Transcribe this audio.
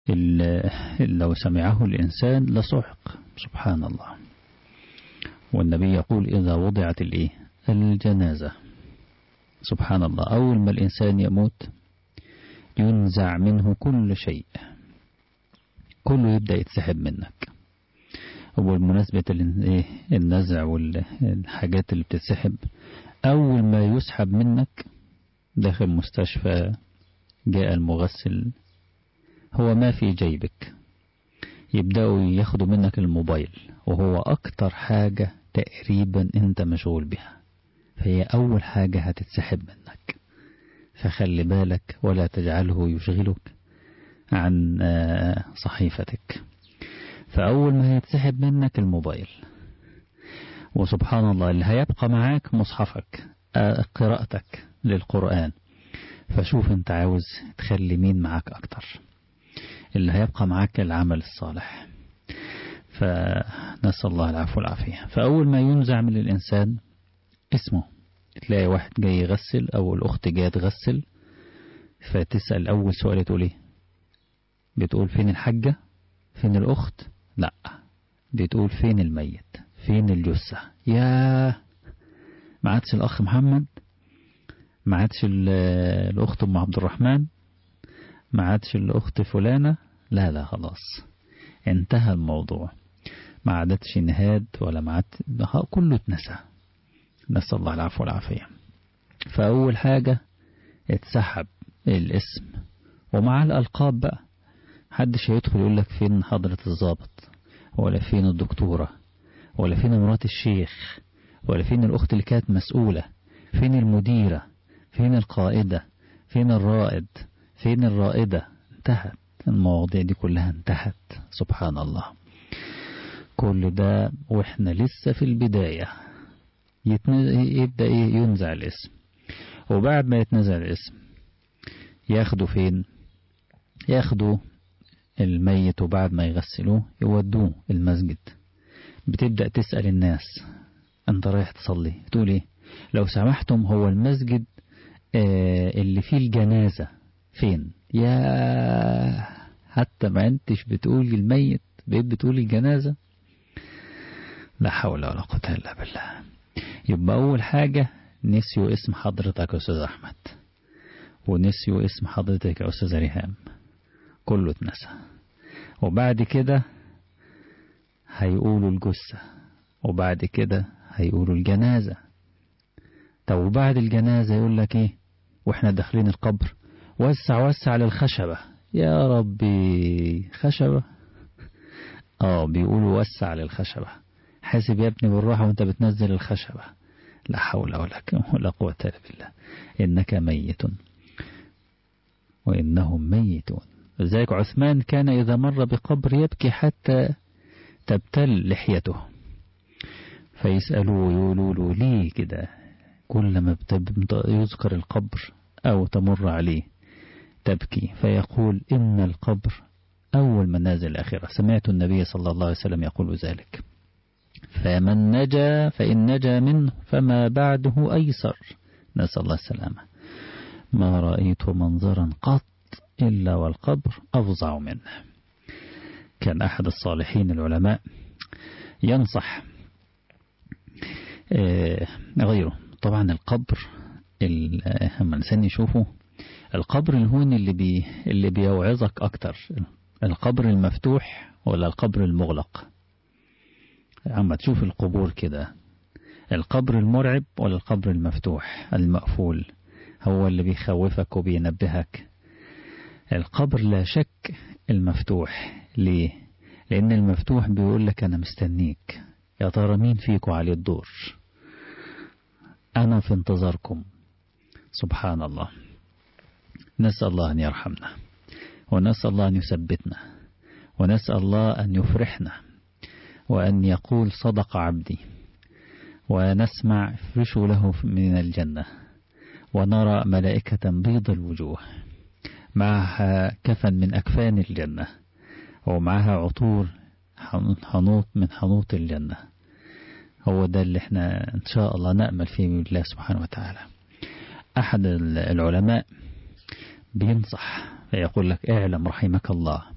لو سمعه الإنسان لصعق سبحان الله والنبي يقول إذا وضعت الإيه الجنازة سبحان الله أول ما الإنسان يموت ينزع منه كل شيء كله يبدأ يتسحب منك وبالمناسبة النزع والحاجات اللي بتتسحب أول ما يسحب منك داخل مستشفى جاء المغسل هو ما في جيبك يبدأوا ياخدوا منك الموبايل وهو أكتر حاجة تقريبا أنت مشغول بها فهي أول حاجة هتتسحب منك فخلي بالك ولا تجعله يشغلك عن صحيفتك فأول ما هيتسحب منك الموبايل وسبحان الله اللي هيبقى معاك مصحفك قراءتك للقرآن فشوف انت عاوز تخلي مين معاك أكتر اللي هيبقى معاك العمل الصالح فنسأل الله العفو والعافية فأول ما ينزع من الإنسان اسمه تلاقي واحد جاي يغسل أو الأخت جاية تغسل فتسأل أول سؤال تقول إيه بتقول فين الحجة فين الأخت لا بتقول فين الميت فين الجثة يا ما عادش الأخ محمد ما عادش الأخت أم عبد الرحمن ما عادش الأخت فلانة لا لا خلاص انتهى الموضوع ما عادتش نهاد ولا ما عاد كله اتنسى نسأل الله العفو والعافية فأول حاجة اتسحب الاسم ومع الألقاب بقى محدش هيدخل يقول لك فين حضرة الضابط ولا فين الدكتورة ولا فين مرات الشيخ ولا فين الأخت اللي كانت مسؤولة فين المديرة فين القائدة فين الرائد فين الرائدة انتهت المواضيع دي كلها انتهت سبحان الله كل ده واحنا لسه في البداية يبدأ ينزع الاسم وبعد ما يتنزع الاسم ياخدوا فين ياخدوا الميت وبعد ما يغسلوه يودوه المسجد بتبدأ تسأل الناس انت رايح تصلي تقول ايه لو سمحتم هو المسجد آه اللي فيه الجنازة فين يا حتى ما انتش بتقول الميت بقيت بتقول الجنازة لا حول ولا قوة إلا بالله يبقى أول حاجة نسيوا اسم حضرتك يا أستاذ أحمد ونسيوا اسم حضرتك يا أستاذ ريهام كله اتنسى وبعد كده هيقولوا الجثة وبعد كده هيقولوا الجنازة طب وبعد الجنازة يقول لك ايه واحنا داخلين القبر وسع وسع للخشبة يا ربي خشبة اه بيقولوا وسع للخشبة حاسب يا ابني بالراحة وانت بتنزل الخشبة لا حول ولا ولا قوة إلا بالله إنك ميت وإنهم ميتون لذلك عثمان كان إذا مر بقبر يبكي حتى تبتل لحيته فيسألوه يقولوا له ليه كده كل ما يذكر القبر أو تمر عليه تبكي فيقول إن القبر أول منازل الآخرة سمعت النبي صلى الله عليه وسلم يقول ذلك فمن نجا فإن نجا منه فما بعده أيسر نسأل الله السلامة ما رأيت منظرا قط إلا والقبر أفظع منه كان أحد الصالحين العلماء ينصح غيره طبعا القبر لما الإنسان يشوفه القبر الهون اللي بي اللي بيوعظك أكتر القبر المفتوح ولا القبر المغلق عم تشوف القبور كده القبر المرعب ولا القبر المفتوح المقفول هو اللي بيخوفك وبينبهك القبر لا شك المفتوح ليه لأن المفتوح بيقول لك أنا مستنيك يا ترى مين فيكم عليه الدور أنا في انتظاركم سبحان الله نسأل الله أن يرحمنا ونسأل الله أن يثبتنا ونسأل الله أن يفرحنا وأن يقول صدق عبدي ونسمع فرشوا له من الجنة ونرى ملائكة بيض الوجوه معها كفن من أكفان الجنة ومعها عطور حنوط من حنوط الجنة هو ده اللي احنا ان شاء الله نأمل فيه من الله سبحانه وتعالى أحد العلماء بينصح فيقول لك اعلم رحمك الله